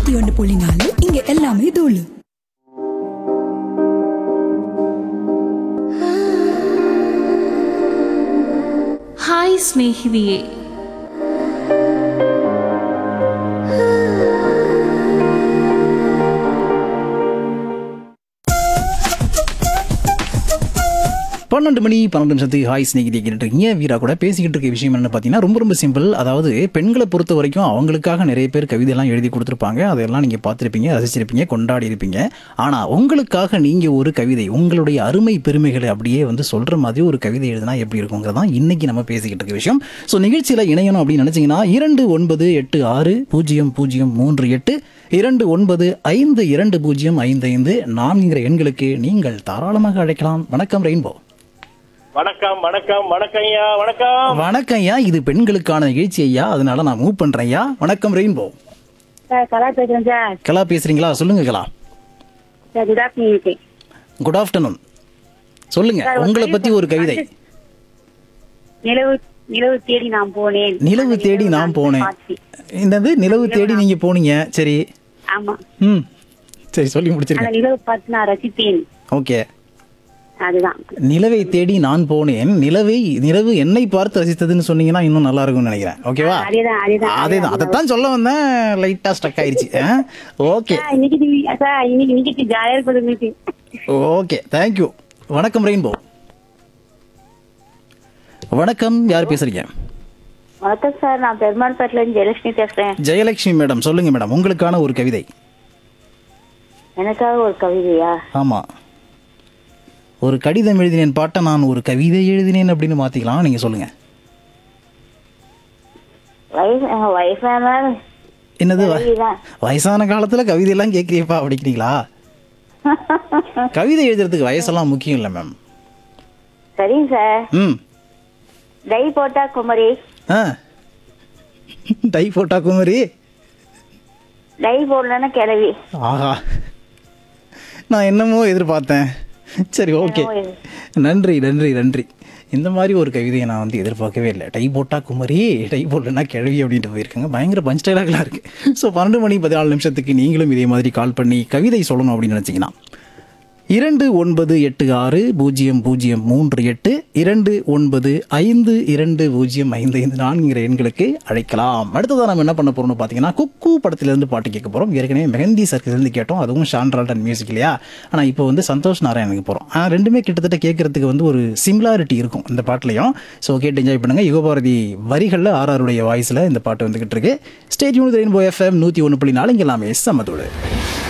நூத்தி ஒன்று புள்ளி நாலு இங்க எல்லாமே தூளு ಹಾಯ್ ಸ್ನೇಹಿತೆಯೇ பன்னெண்டு மணி பன்னெண்டு நிமிஷத்துக்கு ஹாய் ஸ்நேகிதி கேட்டுட்டு இருக்கீங்க வீரா கூட பேசிக்கிட்டு இருக்க விஷயம் என்ன பார்த்தீங்கன்னா ரொம்ப ரொம்ப சிம்பிள் அதாவது பெண்களை பொறுத்த வரைக்கும் அவங்களுக்காக நிறைய பேர் கவிதையெல்லாம் எழுதி கொடுத்துருப்பாங்க அதெல்லாம் நீங்கள் பார்த்துருப்பீங்க ரசிச்சிருப்பீங்க கொண்டாடி இருப்பீங்க ஆனால் உங்களுக்காக நீங்கள் ஒரு கவிதை உங்களுடைய அருமை பெருமைகளை அப்படியே வந்து சொல்கிற மாதிரி ஒரு கவிதை எழுதினா எப்படி இருக்குங்கிறது தான் இன்னைக்கு நம்ம பேசிக்கிட்டு இருக்க விஷயம் ஸோ நிகழ்ச்சியில் இணையணும் அப்படின்னு நினச்சிங்கன்னா இரண்டு ஒன்பது எட்டு ஆறு பூஜ்ஜியம் பூஜ்ஜியம் மூன்று எட்டு இரண்டு ஒன்பது ஐந்து இரண்டு பூஜ்ஜியம் ஐந்து ஐந்து நான்கிற எண்களுக்கு நீங்கள் தாராளமாக அழைக்கலாம் வணக்கம் ரெயின்போ வணக்கம் வணக்கம் வணக்கம் ஐயா வணக்கம் வணக்கம் ஐயா இது பெண்களுக்கான நிகழ்ச்சி ஐயா அதனால நான் மூவ் பண்றேன் ஐயா வணக்கம் ரெயின்போ சார் கலா பேசுறேன் சார் கலா பேசுறீங்களா சொல்லுங்க Kala sir good afternoon good afternoon சொல்லுங்க சார், ஒரு உங்களை கவிதை பத்தி ஒரு கவிதை நிலவு நிலவு தேடி நான் போனேன் நிலவு அந்த தேடி நிலவு நான் போனேன் பார்த்தேன். என்னது நிலவு தேடி நீங்க போனீங்க சரி ஆமா ம் சரி சொல்லி அந்த முடிச்சிருக்கேன் நிலவு பார்த்து நான் ரசித்தேன் ஓகே அதுதான் நிலவை தேடி நான் போனேன் நிலவை நிலவு என்னை பார்த்து ரசித்ததுன்னு சொன்னீங்கன்னா இன்னும் நல்லா இருக்கும்னு நினைக்கிறேன் ஓகேவா அதேதான் அதேதான் அதேதான் அதைத்தான் சொல்ல வந்தேன் லைட்டா ஸ்டக் ஆயிருச்சு ஓகே சார், இன்னைக்கு நீ- சார் இன்னைக்கு இன்னைக்கு ஜாலியா இருக்குது இன்னைக்கு ஓகே தேங்க்யூ வணக்கம் ரெயின்போ வணக்கம் யார் பேசுறீங்க வணக்கம் சார் நான் பெருமாள்பேட்டில இருந்து ஜெயலட்சுமி பேசுறேன் ஜெயலட்சுமி மேடம் சொல்லுங்க மேடம் உங்களுக்கான ஒரு கவிதை எனக்காக ஒரு கவிதையா ஆமா ஒரு கடிதம் எழுதினேன் பாட்டை நான் ஒரு கவிதை எழுதினேன் அப்படின்னு மாத்திக்கலாம் நீங்க சொல்லுங்க வயசு அஹ், வயசான என்னது வ- கவிதைதான். வயசான காலத்துல கவிதையெல்லாம் கேட்குறியப்பா அப்படிங்கிறீங்களா கவிதை எழுதுறதுக்கு வயசெல்லாம் முக்கியம் இல்லை மேம் சரிங்க சார் ம் டை போட்டா குமரி ஆ டை போட்டா குமரி டை போடலன்னா கிளவி ஆஹா நான் என்னமோ எதிர்பார்த்தேன் சரி ஓகே நன்றி நன்றி நன்றி இந்த மாதிரி ஒரு கவிதையை நான் வந்து எதிர்பார்க்கவே இல்லை டை போட்டா குமரி டை போடலன்னா கிழவி அப்படின்ட்டு போயிருக்காங்க பயங்கர பஞ்ச் டைலாக்லாம் இருக்குது ஸோ பன்னெண்டு மணி பதினாலு நிமிஷத்துக்கு நீங்களும் இதே மாதிரி கால் பண்ணி கவிதை சொல்லணும் அப்படின்னு நினச்சிங்கன்னா இரண்டு ஒன்பது எட்டு ஆறு பூஜ்ஜியம் பூஜ்ஜியம் மூன்று எட்டு இரண்டு ஒன்பது ஐந்து இரண்டு பூஜ்ஜியம் ஐந்து ஐந்து நான்கிற எண்களுக்கு அழைக்கலாம் அடுத்ததாக நம்ம என்ன பண்ண போறோம்னு பார்த்தீங்கன்னா குக்கு படத்திலிருந்து பாட்டு கேட்க போகிறோம் ஏற்கனவே மெஹந்தி சர்க்கிலிருந்து கேட்டோம் அதுவும் ஷான்ரால்டன் மியூசிக் இல்லையா ஆனால் இப்போ வந்து சந்தோஷ் நாராயணுக்கு போகிறோம் ரெண்டுமே கிட்டத்தட்ட கேட்கறதுக்கு வந்து ஒரு சிமிலாரிட்டி இருக்கும் இந்த பாட்டுலையும் ஸோ கேட்டு என்ஜாய் பண்ணுங்கள் யுகபாரதி வரிகளில் ஆர்ஆருடைய வாய்ஸில் இந்த பாட்டு வந்துகிட்டு இருக்கு ஸ்டேட் யூனிட் ரெயின்போ எஃப்எம் நூற்றி ஒன்று புள்ளி நாலு இங்கே எல்லாமே சமத்தோடு